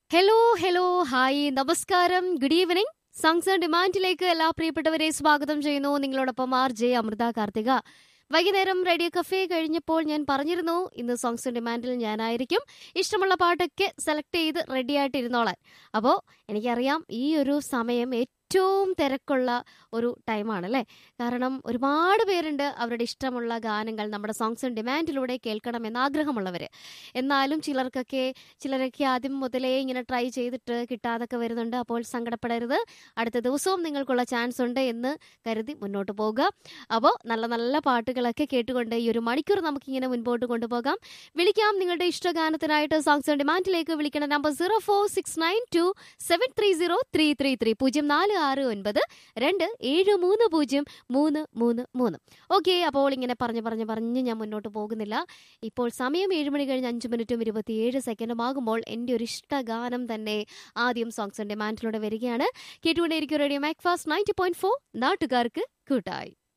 hello hello hi നമസ്കാരം good evening songs and ഡിമാൻഡിലേക്ക് എല്ലാ പ്രിയപ്പെട്ടവരെ സ്വാഗതം ചെയ്യുന്നു നിങ്ങളോടൊപ്പം ആർ ജെ അമൃത കാർത്തിക വൈകുന്നേരം റേഡിയോ കഫേ കഴിഞ്ഞപ്പോൾ ഞാൻ പറഞ്ഞിരുന്നു ഇന്ന് സോങ്സ് ഓൺ ഡിമാൻഡിൽ ഞാനായിരിക്കും ഇഷ്ടമുള്ള പാട്ടൊക്കെ സെലക്ട് ചെയ്ത് റെഡി ആയിട്ട് ഇരുന്നോളാൻ അപ്പോൾ എനിക്കറിയാം ഈ ഒരു സമയം ഏറ്റവും തിരക്കുള്ള ഒരു ടൈമാണ് അല്ലേ കാരണം ഒരുപാട് പേരുണ്ട് അവരുടെ ഇഷ്ടമുള്ള ഗാനങ്ങൾ നമ്മുടെ സോങ്സ് ഓൺ ഡിമാൻഡിലൂടെ കേൾക്കണമെന്ന് ആഗ്രഹമുള്ളവർ എന്നാലും ചിലർക്കൊക്കെ ചിലരൊക്കെ ആദ്യം മുതലേ ഇങ്ങനെ ട്രൈ ചെയ്തിട്ട് കിട്ടാതൊക്കെ വരുന്നുണ്ട് അപ്പോൾ സങ്കടപ്പെടരുത് അടുത്ത ദിവസവും നിങ്ങൾക്കുള്ള ചാൻസ് ഉണ്ട് എന്ന് കരുതി മുന്നോട്ട് പോകുക അപ്പോൾ നല്ല നല്ല പാട്ടുകളൊക്കെ കേട്ടുകൊണ്ട് ഈ ഒരു മണിക്കൂർ നമുക്കിങ്ങനെ മുൻപോട്ട് കൊണ്ടുപോകാം വിളിക്കാം നിങ്ങളുടെ ഇഷ്ടഗാനത്തിനായിട്ട് സോങ്സ് ഓൺ ഡിമാൻഡിലേക്ക് വിളിക്കുന്ന number zero four six nine two seven three zero three three three പൂജ്യം നാല് ആറ് ഒൻപത് രണ്ട് ഏഴ് മൂന്ന് പൂജ്യം മൂന്ന് മൂന്ന് മൂന്ന് ഓക്കെ അപ്പോൾ ഇങ്ങനെ പറഞ്ഞ് പറഞ്ഞ് പറഞ്ഞ് ഞാൻ മുന്നോട്ട് പോകുന്നില്ല ഇപ്പോൾ സമയം ഏഴ് മണി കഴിഞ്ഞ് അഞ്ച് മിനിറ്റും ഇരുപത്തിയേഴ് സെക്കൻഡും ആകുമ്പോൾ എൻ്റെ ഒരു ഇഷ്ടഗാനം തന്നെ ആദ്യം സോങ്സ് ഓൺ ഡിമാൻഡിലൂടെ വരികയാണ് കേട്ടുകൊണ്ടേയിരിക്കും radio Macfast ninety point four നാട്ടുകാർക്ക് കൂട്ടായി